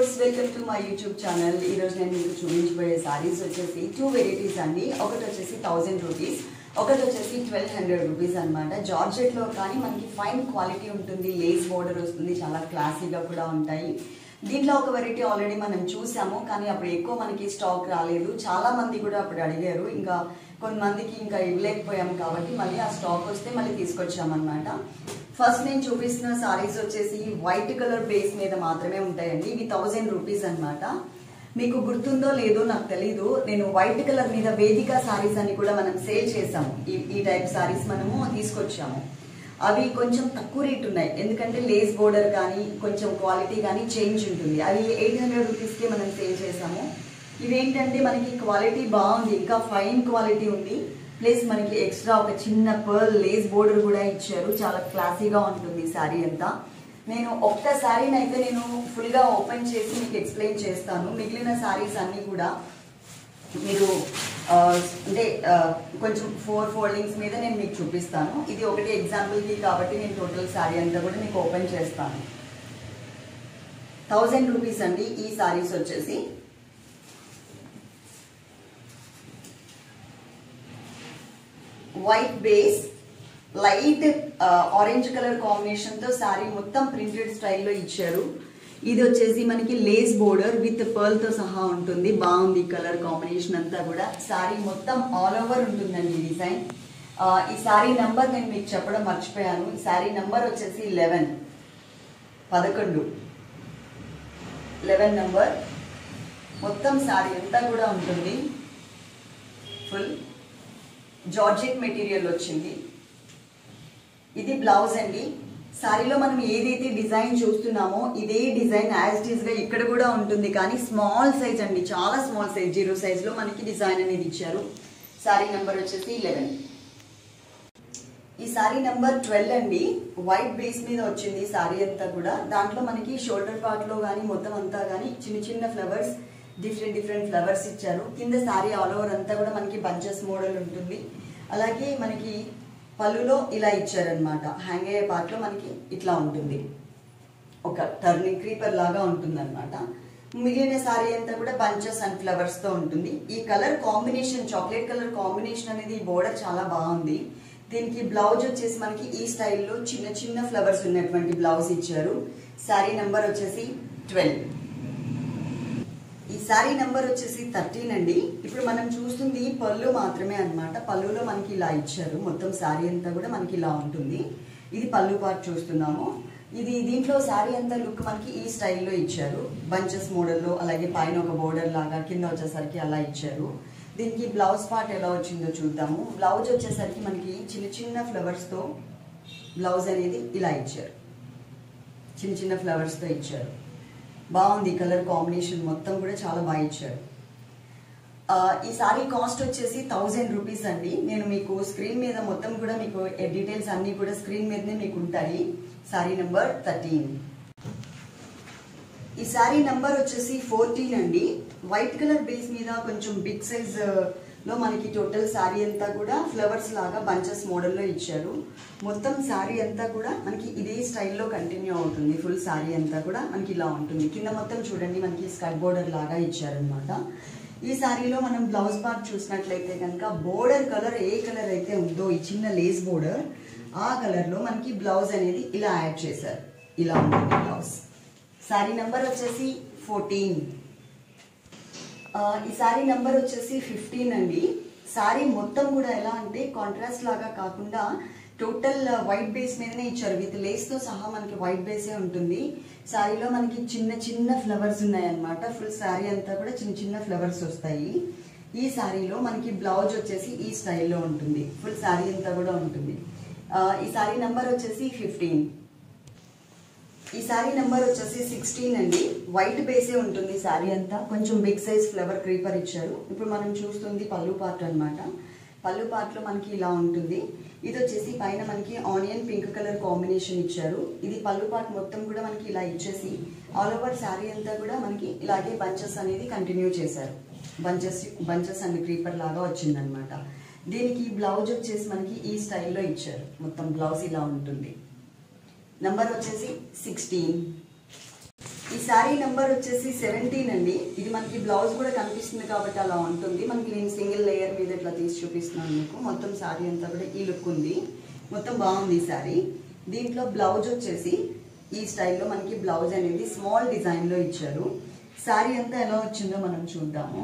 viewers welcome to my YouTube channel ఈ రోజు నేను మీకు చూపించబోయే సారీస్ వచ్చేసి టూ వెరైటీస్ అండి ఒకటి వచ్చేసి థౌజండ్ రూపీస్ ఒకటి వచ్చేసి ట్వెల్వ్ హండ్రెడ్ రూపీస్ అనమాట జార్జెట్ లో కానీ మనకి ఫైన్ క్వాలిటీ ఉంటుంది లేస్ బోర్డర్ వస్తుంది చాలా క్లాసీగా కూడా ఉంటాయి దీంట్లో ఒక వెరైటీ ఆల్రెడీ మనం చూసాము కానీ అప్పుడు ఎక్కువ మనకి స్టాక్ రాలేదు చాలా మంది కూడా అప్పుడు అడిగారు ఇంకా కొంతమందికి ఇంకా ఇవ్వలేకపోయాము కాబట్టి మళ్ళీ ఆ స్టాక్ వస్తే మళ్ళీ తీసుకొచ్చామన్నమాట ఫస్ట్ నేను చూపిస్తున్న సారీస్ వచ్చేసి వైట్ కలర్ బేస్ మీద మాత్రమే ఉంటాయండి ఇవి థౌజండ్ రూపీస్ అన్నమాట మీకు గుర్తుందో లేదో నాకు తెలీదు నేను వైట్ కలర్ మీద వేదిక సారీస్ అని కూడా మనం సేల్ చేసాము ఈ ఈ టైప్ సారీస్ మనము తీసుకొచ్చాము అవి కొంచెం తక్కువ రేట్ ఉన్నాయి ఎందుకంటే లేస్ బోర్డర్ కానీ కొంచెం క్వాలిటీ కానీ చేంజ్ ఉంటుంది అవి ఎయిట్ హండ్రెడ్ రూపీస్కే మనం సేల్ చేసాము ఇవేంటంటే మనకి క్వాలిటీ బాగుంది ఇంకా ఫైన్ క్వాలిటీ ఉంది ప్లస్ మనకి ఎక్స్ట్రా ఒక చిన్న పర్ల్ లేస్ బోర్డర్ కూడా ఇచ్చారు చాలా క్లాసీగా ఉంటుంది శారీ అంతా నేను ఒక్క శారీని అయితే నేను ఫుల్గా ఓపెన్ చేసి మీకు ఎక్స్ప్లెయిన్ చేస్తాను మిగిలిన శారీస్ అన్నీ కూడా మీరు ఆ, అంటే ఆ, కొంచెం ఫోర్ ఫోల్డింగ్స్ మీద నేను మీకు చూపిస్తాను ఇది ఒకటి ఎగ్జాంపుల్కి కాబట్టి నేను టోటల్ శారీ అంతా కూడా మీకు ఓపెన్ చేస్తాను థౌజండ్ రూపీస్ అండి ఈ శారీస్ వచ్చేసి white base light orange colour combination తో శారీ మొత్తం ప్రింటెడ్ స్టైల్లో ఇచ్చారు ఇది వచ్చేసి మనకి లేస్ బోర్డర్ విత్ పర్ల్ తో సహా ఉంటుంది బాగుంది కలర్ కాంబినేషన్ అంతా కూడా శారీ మొత్తం ఆల్ ఓవర్ ఉంటుందండి ఈ డిజైన్ ఆ, ఈ శారీ నంబర్ నేను మీకు చెప్పడం మర్చిపోయాను ఈ శారీ నంబర్ వచ్చేసి లెవెన్ పదకొండు లెవెన్ నంబర్ మొత్తం శారీ అంతా కూడా ఉంటుంది ఫుల్ జార్జెట్ మెటీరియల్ వచ్చింది ఇది బ్లౌజ్ అండి సారీలో మనం ఏదైతే డిజైన్ చూస్తున్నామో ఇదే డిజైన్ యాజ్ ఇట్ గా ఇక్కడ కూడా ఉంటుంది కానీ స్మాల్ సైజ్ అండి చాలా స్మాల్ సైజ్ జీరో సైజ్ లో మనకి డిజైన్ అనేది ఇచ్చారు సారీ నెంబర్ వచ్చేసి లెవెన్ ఈ సారీ నెంబర్ ట్వెల్వ్ అండి వైట్ బేస్ మీద వచ్చింది సారీ అంతా కూడా దాంట్లో మనకి షోల్డర్ పార్ట్ లో కానీ మొత్తం అంతా కానీ చిన్న చిన్న ఫ్లవర్స్ డిఫరెంట్ డిఫరెంట్ ఫ్లవర్స్ ఇచ్చారు కింద సారీ ఆల్ ఓవర్ అంతా కూడా మనకి బంచెస్ మోడల్ ఉంటుంది అలాగే మనకి పళ్ళులో ఇలా ఇచ్చారనమాట హ్యాంగ్ అయ్యే part లో మనకి ఇట్లా ఉంటుంది ఒక టర్నింగ్ క్రీపర్ లాగా ఉంటుంది అనమాట మిగిలిన సారీ అంతా కూడా బంచెస్ అండ్ ఫ్లవర్స్ తో ఉంటుంది ఈ colour combination chocolate colour combination అనేది ఈ బోర్డర్ చాలా బాగుంది దీనికి బ్లౌజ్ వచ్చేసి మనకి ఈ స్టైల్లో చిన్న చిన్న ఫ్లవర్స్ ఉన్నటువంటి బ్లౌజ్ ఇచ్చారు శారీ నంబర్ వచ్చేసి ట్వెల్వ్ ఈ శారీ నెంబర్ వచ్చేసి థర్టీన్ అండి ఇప్పుడు మనం చూస్తుంది పళ్ళు మాత్రమే అన్నమాట పళ్ళులో మనకి ఇలా ఇచ్చారు మొత్తం శారీ అంతా కూడా మనకి ఇలా ఉంటుంది ఇది పళ్ళు పార్ట్ చూస్తున్నాము ఇది దీంట్లో శారీ అంతా లుక్ మనకి ఈ స్టైల్లో ఇచ్చారు బంచెస్ మోడల్లో అలాగే పైన ఒక బోర్డర్ లాగా కింద వచ్చేసరికి అలా ఇచ్చారు దీనికి బ్లౌజ్ పార్ట్ ఎలా వచ్చిందో చూద్దాము బ్లౌజ్ వచ్చేసరికి మనకి చిన్న చిన్న ఫ్లవర్స్తో బ్లౌజ్ అనేది ఇలా ఇచ్చారు చిన్న చిన్న ఫ్లవర్స్తో ఇచ్చారు బాగుంది కలర్ కాంబినేషన్ మొత్తం కూడా చాలా బాగా ఇచ్చారు ఆ, ఈ సారీ కాస్ట్ వచ్చేసి థౌజండ్ రూపీస్ అండి నేను మీకు స్క్రీన్ మీద మొత్తం కూడా మీకు డీటెయిల్స్ అన్ని కూడా స్క్రీన్ మీదనే మీకు ఉంటాయి సారీ నెంబర్ థర్టీన్ ఈ సారీ నంబర్ వచ్చేసి ఫోర్టీన్ అండి వైట్ కలర్ బేస్ మీద కొంచెం బిగ్ సైజ్ లో మనకి టోటల్ శారీ అంతా కూడా ఫ్లవర్స్ లాగా బంచెస్ మోడల్లో ఇచ్చారు మొత్తం శారీ అంతా కూడా మనకి ఇదే స్టైల్లో కంటిన్యూ అవుతుంది ఫుల్ శారీ అంతా కూడా మనకి ఇలా ఉంటుంది కింద మొత్తం చూడండి మనకి స్కై బోర్డర్ లాగా ఇచ్చారనమాట ఈ శారీలో మనం బ్లౌజ్ పార్ట్ చూసినట్లయితే కనుక బోర్డర్ కలర్ ఏ కలర్ అయితే ఉందో ఈ చిన్న లేస్ బోర్డర్ ఆ కలర్లో మనకి బ్లౌజ్ అనేది ఇలా యాడ్ చేశారు ఇలా ఉంటుంది బ్లౌజ్ శారీ నెంబర్ వచ్చేసి ఫోర్టీన్ ఈ శారీ నెంబర్ వచ్చేసి ఫిఫ్టీన్ అండి శారీ మొత్తం కూడా ఎలా అంటే కాంట్రాస్ట్ లాగా కాకుండా టోటల్ వైట్ బేస్ మీదనే ఇచ్చారు విత్ లేస్ తో సహా మనకి వైట్ బేసే ఉంటుంది శారీలో మనకి చిన్న చిన్న ఫ్లవర్స్ ఉన్నాయన్నమాట ఫుల్ శారీ అంతా కూడా చిన్న చిన్న ఫ్లవర్స్ వస్తాయి ఈ శారీలో మనకి బ్లౌజ్ వచ్చేసి ఈ స్టైల్లో ఉంటుంది ఫుల్ శారీ అంతా కూడా ఉంటుంది ఆ, ఈ శారీ నెంబర్ వచ్చేసి ఫిఫ్టీన్ ఈ శారీ నెంబర్ వచ్చేసి సిక్స్టీన్ అండి వైట్ బేసే ఉంటుంది శారీ అంతా కొంచెం బిగ్ సైజ్ ఫ్లవర్ క్రీపర్ ఇచ్చారు ఇప్పుడు మనం చూస్తుంది పళ్ళు పార్ట్ అన్నమాట పళ్ళు పార్ట్లో మనకి ఇలా ఉంటుంది ఇది వచ్చేసి పైన మనకి ఆనియన్ పింక్ కలర్ కాంబినేషన్ ఇచ్చారు ఇది పళ్ళు పార్ట్ మొత్తం కూడా మనకి ఇలా ఇచ్చేసి ఆల్ ఓవర్ శారీ అంతా కూడా మనకి ఇలాగే బంచెస్ అనేది కంటిన్యూ చేశారు బంచెస్ బంచెస్ అండ్ క్రీపర్ లాగా వచ్చిందనమాట దీనికి బ్లౌజ్ వచ్చేసి మనకి ఈ స్టైల్లో ఇచ్చారు మొత్తం బ్లౌజ్ ఇలా ఉంటుంది నంబర్ వచ్చేసి సిక్స్టీన్ ఈ ఈ శారీ నెంబర్ వచ్చేసి సెవెంటీన్ అండి ఇది మనకి బ్లౌజ్ కూడా కనిపిస్తుంది కాబట్టి అలా ఉంటుంది మనకి నేను సింగిల్ లేయర్ మీద ఇట్లా తీసి చూపిస్తున్నాను మీకు మొత్తం శారీ అంతా కూడా ఈ లుక్ ఉంది మొత్తం బాగుంది ఈ శారీ దీంట్లో బ్లౌజ్ వచ్చేసి ఈ స్టైల్లో మనకి బ్లౌజ్ అనేది స్మాల్ డిజైన్లో ఇచ్చారు శారీ అంతా ఎలా వచ్చిందో మనం చూద్దాము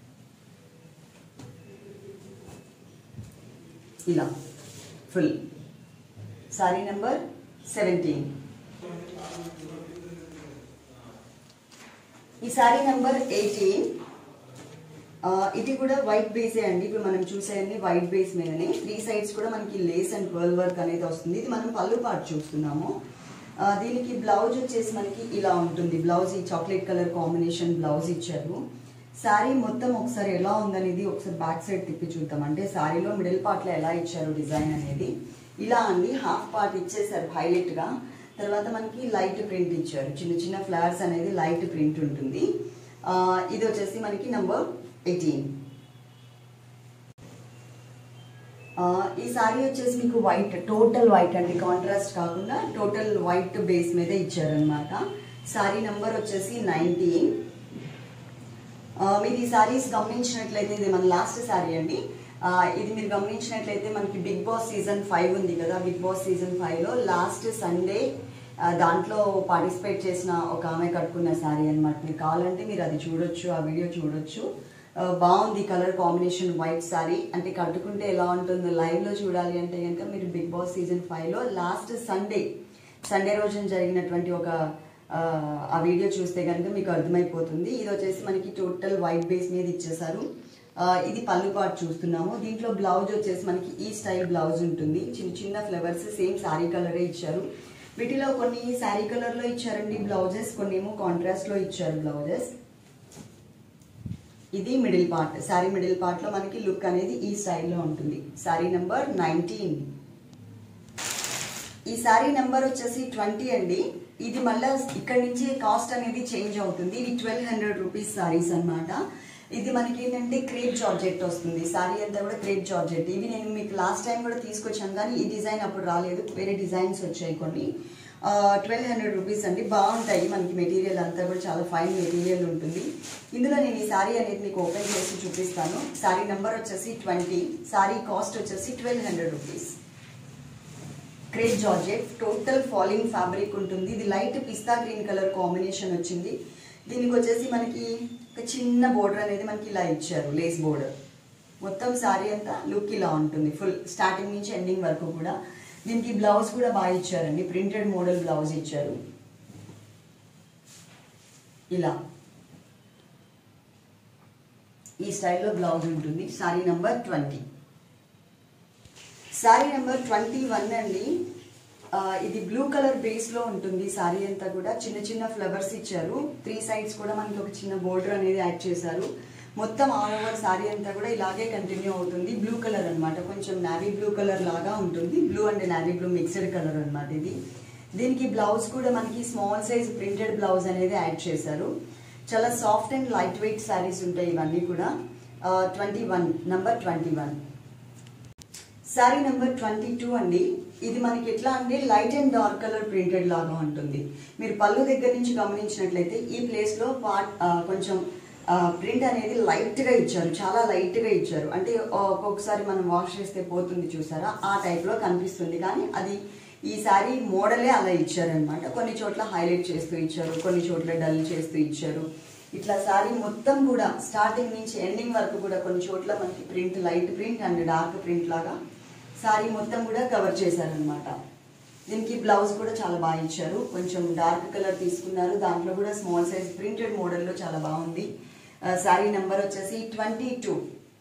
ఇలా ఫుల్ శారీ నెంబర్ సెవెంటీన్ ఈ శారీ నెంబర్ ఎయిటీన్ ఇది కూడా వైట్ బేసే అండి ఇప్పుడు మనం చూసేయండి వైట్ బేస్ మీదనే త్రీ సైడ్స్ కూడా మనకి లేస్ అండ్ పర్ల్ వర్క్ అనేది వస్తుంది ఇది మనం పళ్ళు పాటు చూస్తున్నాము ఆ, దీనికి బ్లౌజ్ వచ్చేసి మనకి ఇలా ఉంటుంది బ్లౌజ్ ఈ చాక్లెట్ కలర్ కాంబినేషన్ బ్లౌజ్ ఇచ్చారు శారీ మొత్తం ఒకసారి ఎలా ఉందనేది ఒకసారి బ్యాక్ సైడ్ తిప్పి చూద్దాం అంటే శారీలో మిడిల్ పార్ట్లో ఎలా ఇచ్చారు డిజైన్ అనేది ఇలా అండి హాఫ్ పార్ట్ ఇచ్చేసారు హైలైట్ గా తర్వాత మనకి లైట్ ప్రింట్ ఇచ్చారు చిన్న చిన్న ఫ్లవర్స్ అనేది లైట్ ప్రింట్ ఉంటుంది ఆ, ఇది వచ్చేసి మనకి నంబర్ ఎయిటీన్ ఈ సారీ వచ్చేసి మీకు వైట్ టోటల్ వైట్ అండి కాంట్రాస్ట్ కాకుండా టోటల్ వైట్ బేస్ మీద ఇచ్చారనమాట సారీ నంబర్ వచ్చేసి నైన్టీన్ మీరు ఈ సారీస్ గమనించినట్లయితే ఇది మన లాస్ట్ సారీ అండి ఆ, ఇది మీరు గమనించినట్లయితే మనకి బిగ్ బాస్ సీజన్ ఫైవ్ ఉంది కదా బిగ్ బాస్ సీజన్ ఫైవ్లో లాస్ట్ సండే దాంట్లో పార్టిసిపేట్ చేసిన ఒక ఆమె కట్టుకున్న శారీ అనమాట మీరు కావాలంటే మీరు అది చూడొచ్చు ఆ వీడియో చూడొచ్చు ఆ, బాగుంది కలర్ కాంబినేషన్ వైట్ శారీ అంటే కట్టుకుంటే ఎలా ఉంటుందో లైవ్లో చూడాలి అంటే కనుక మీరు బిగ్ బాస్ సీజన్ ఫైవ్లో లాస్ట్ సండే సండే రోజున జరిగినటువంటి ఒక ఆ, ఆ వీడియో చూస్తే కనుక మీకు అర్థమైపోతుంది ఇది వచ్చేసి మనకి టోటల్ వైట్ బేస్ మీద ఇచ్చేసారు ఆ, ఇది పళ్ళు పాటు చూస్తున్నాము దీంట్లో బ్లౌజ్ వచ్చేసి మనకి ఈ స్టైల్ బ్లౌజ్ ఉంటుంది చిన్న చిన్న ఫ్లవర్స్ సేమ్ శారీ కలరే ఇచ్చారు వీటిలో కొన్ని శారీ కలర్ లో ఇచ్చారండి బ్లౌజెస్ కొన్ని ఏమో కాంట్రాస్ట్ లో ఇచ్చారు బ్లౌజెస్ ఇది middle part sari middle part లో మనకి లుక్ అనేది ఈ స్టైల్లో ఉంటుంది శారీ నెంబర్ నైన్టీన్ ఈ శారీ నెంబర్ వచ్చేసి ట్వంటీ అండి ఇది మళ్ళీ ఇక్కడ నుంచి కాస్ట్ అనేది చేంజ్ అవుతుంది ఇది ట్వెల్వ్ హండ్రెడ్ రూపీస్ సారీస్ అన్నమాట ఇది మనకి ఏంటంటే క్రేప్ జార్జెట్ వస్తుంది సారీ అంతా కూడా క్రేప్ జార్జెట్ ఇవి నేను మీకు లాస్ట్ టైం కూడా తీసుకొచ్చాను కానీ ఈ డిజైన్ అప్పుడు రాలేదు వేరే డిజైన్స్ వచ్చాయి కొన్ని ట్వెల్వ్ హండ్రెడ్ రూపీస్ అండి బాగుంటాయి మనకి మెటీరియల్ అంతా కూడా చాలా ఫైన్ మెటీరియల్ ఉంటుంది ఇందులో నేను ఈ శారీ అనేది మీకు ఓపెన్ చేసి చూపిస్తాను శారీ నెంబర్ వచ్చేసి ట్వంటీ శారీ కాస్ట్ వచ్చేసి twelve hundred rupees crepe georgette total falling fabric ఉంటుంది ఇది light pista green colour combination వచ్చింది దీనికి వచ్చేసి మనకి ఒక చిన్న బోర్డర్ అనేది మనకి ఇలా ఇచ్చారు లేస్ బోర్డర్ మొత్తం శారీ అంతా లుక్ ఇలా ఉంటుంది ఫుల్ స్టార్టింగ్ నుంచి ఎండింగ్ వరకు కూడా దీనికి బ్లౌజ్ కూడా బాగా ఇచ్చారండి ప్రింటెడ్ మోడల్ బ్లౌజ్ ఇచ్చారు ఇలా ఈ స్టైల్లో బ్లౌజ్ ఉంటుంది sari number twenty sari number twenty one అండి ఆ, ఇది బ్లూ కలర్ బేస్ లో ఉంటుంది శారీ అంతా కూడా చిన్న చిన్న ఫ్లవర్స్ ఇచ్చారు త్రీ సైడ్స్ కూడా మనకి ఒక చిన్న బోర్డర్ అనేది యాడ్ చేశారు మొత్తం ఆల్ ఓవర్ శారీ అంతా కూడా ఇలాగే కంటిన్యూ అవుతుంది బ్లూ కలర్ అన్నమాట కొంచెం నావీ బ్లూ కలర్ లాగా ఉంటుంది blue and navy blue mixed colour అన్నమాట ఇది దీనికి బ్లౌజ్ కూడా మనకి స్మాల్ సైజ్ ప్రింటెడ్ బ్లౌజ్ అనేది యాడ్ చేశారు చాలా soft and light weight saris ఉంటాయి ఇవన్నీ కూడా twenty one number twenty one sari number twenty two అండి ఇది మనకి ఎట్లా అంటే light and dark colour printed లాగా ఉంటుంది మీరు పళ్ళు దగ్గర నుంచి గమనించినట్లయితే ఈ ప్లేస్ లో పార్ట్ ఆ, కొంచెం ప్రింట్ అనేది లైట్ గా ఇచ్చారు చాలా లైట్ గా ఇచ్చారు అంటే ఆ, ఒక్కొక్కసారి మనం వాష్ చేస్తే పోతుంది చూసారా ఆ టైప్ లో కనిపిస్తుంది కానీ అది ఈ శారీ మోడలే అలా ఇచ్చారనమాట కొన్ని చోట్ల హైలైట్ చేస్తూ ఇచ్చారు కొన్ని చోట్ల డల్ చేస్తూ ఇచ్చారు ఇట్లా శారీ మొత్తం కూడా స్టార్టింగ్ నుంచి ఎండింగ్ వరకు కూడా కొన్ని చోట్ల మనకి print light print and dark print లాగా శారీ మొత్తం కూడా కవర్ చేశారనమాట దీనికి బ్లౌజ్ కూడా చాలా బాగా ఇచ్చారు కొంచెం డార్క్ కలర్ తీసుకున్నారు దాంట్లో కూడా స్మాల్ సైజ్ ప్రింటెడ్ మోడల్లో చాలా బాగుంది శారీ నెంబర్ వచ్చేసి ట్వంటీ టూ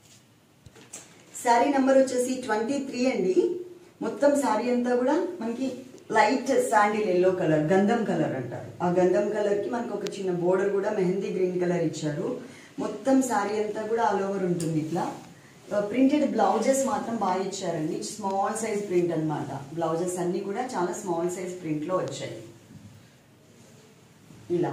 శారీ నెంబర్ వచ్చేసి ట్వంటీ త్రీ అండి మొత్తం శారీ అంతా కూడా మనకి లైట్ శాండిల్ ఎల్లో కలర్ గంధం కలర్ అంటారు ఆ గంధం కలర్ కి మనకు ఒక చిన్న బోర్డర్ కూడా మెహందీ గ్రీన్ కలర్ ఇచ్చారు మొత్తం శారీ అంతా కూడా ఆల్ ఓవర్ ఉంటుంది ఇట్లా ప్రింటెడ్ బ్లౌజెస్ మాత్రం బాగా ఇచ్చారండి స్మాల్ సైజ్ ప్రింట్ అన్నమాట బ్లౌజెస్ అన్ని కూడా చాలా స్మాల్ సైజ్ ప్రింట్ లో వచ్చాయి ఇలా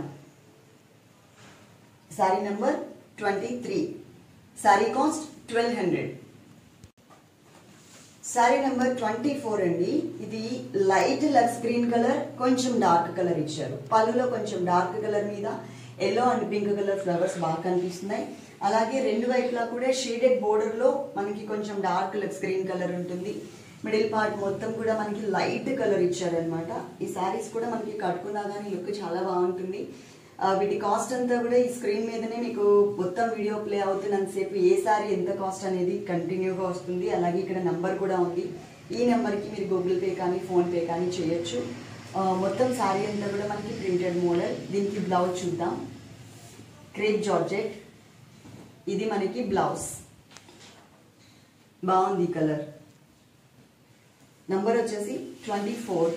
sari number twenty three sari cost twelve hundred sari number twenty four అండి ఇది లైట్ లక్స్ గ్రీన్ కలర్ కొంచెం డార్క్ కలర్ ఇచ్చారు పళ్ళులో కొంచెం డార్క్ కలర్ మీద yellow and pink colour flowers బాగా కనిపిస్తున్నాయి అలాగే రెండు వైపులా కూడా షేడెడ్ బోర్డర్ లో మనకి కొంచెం డార్క్ లక్స్ గ్రీన్ కలర్ ఉంటుంది మిడిల్ పార్ట్ మొత్తం కూడా మనకి లైట్ కలర్ ఇచ్చారనమాట ఈ శారీస్ కూడా మనకి కట్టుకున్నా కానీ లుక్ చాలా బాగుంటుంది ఆ, వీటి కాస్ట్ అంతా కూడా ఈ స్క్రీన్ మీదనే మీకు మొత్తం వీడియో ప్లే అవుతున్నంతసేపు ఏ సారీ ఎంత కాస్ట్ అనేది కంటిన్యూగా వస్తుంది అలాగే ఇక్కడ నెంబర్ కూడా ఉంది ఈ నెంబర్కి మీరు గూగుల్ పే కానీ ఫోన్పే కానీ చేయొచ్చు ఆ, మొత్తం శారీ అంతా కూడా మనకి ప్రింటెడ్ మోడల్ దీనికి బ్లౌజ్ చూద్దాం క్రేప్ జార్జెట్ ఇది మనకి బ్లౌజ్ బాగుంది కలర్ నంబర్ వచ్చేసి ట్వంటీ ఫోర్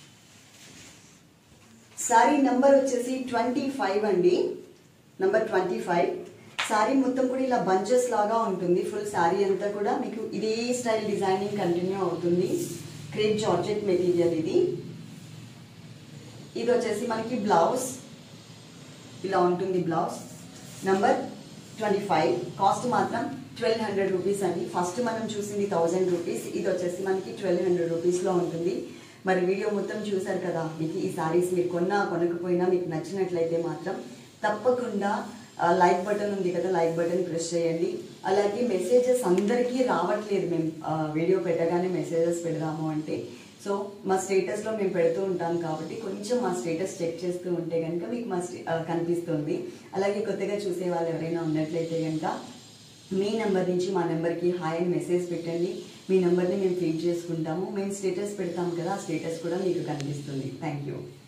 సారీ నంబర్ వచ్చేసి ట్వంటీ ఫైవ్ అండి నంబర్ ట్వంటీ ఫైవ్ సారీ మొత్తం కూడా ఇలా బంచెస్ లాగా ఉంటుంది ఫుల్ సారీ అంతా కూడా మీకు ఇదే స్టైల్ డిజైనింగ్ కంటిన్యూ అవుతుంది క్రేప్ జార్జెట్ మెటీరియల్ ఇది ఇది వచ్చేసి మనకి బ్లౌజ్ ఇలా ఉంటుంది blouse number twenty five cost మాత్రం ట్వెల్వ్ హండ్రెడ్ రూపీస్ అండి ఫస్ట్ మనం చూసింది థౌజండ్ రూపీస్ ఇది వచ్చేసి మనకి ట్వెల్వ్ హండ్రెడ్ రూపీస్లో ఉంటుంది మరి వీడియో మొత్తం చూసారు కదా మీకు ఈ సారీస్ మీరు కొన్నా కొనకపోయినా మీకు నచ్చినట్లయితే మాత్రం తప్పకుండా లైక్ బటన్ ఉంది కదా లైక్ బటన్ ప్రెస్ చేయండి అలాగే మెసేజెస్ అందరికీ రావట్లేదు మేము ఆ, వీడియో పెట్టగానే మెసేజెస్ పెడదాము అంటే సో మా స్టేటస్లో మేము పెడుతూ ఉంటాం కాబట్టి కొంచెం మా స్టేటస్ చెక్ చేస్తూ ఉంటే కనుక మీకు మా స్టే- ఆ, కనిపిస్తుంది అలాగే కొత్తగా చూసే వాళ్ళు ఎవరైనా ఉన్నట్లయితే కనుక మీ నెంబర్ నుంచి మా నెంబర్కి హాయ్ అని మెసేజ్ పెట్టండి మీ నెంబర్ని మేము ఫీడ్ చేసుకుంటాము మేము స్టేటస్ పెడతాం కదా ఆ స్టేటస్ కూడా మీకు కనిపిస్తుంది థ్యాంక్ యూ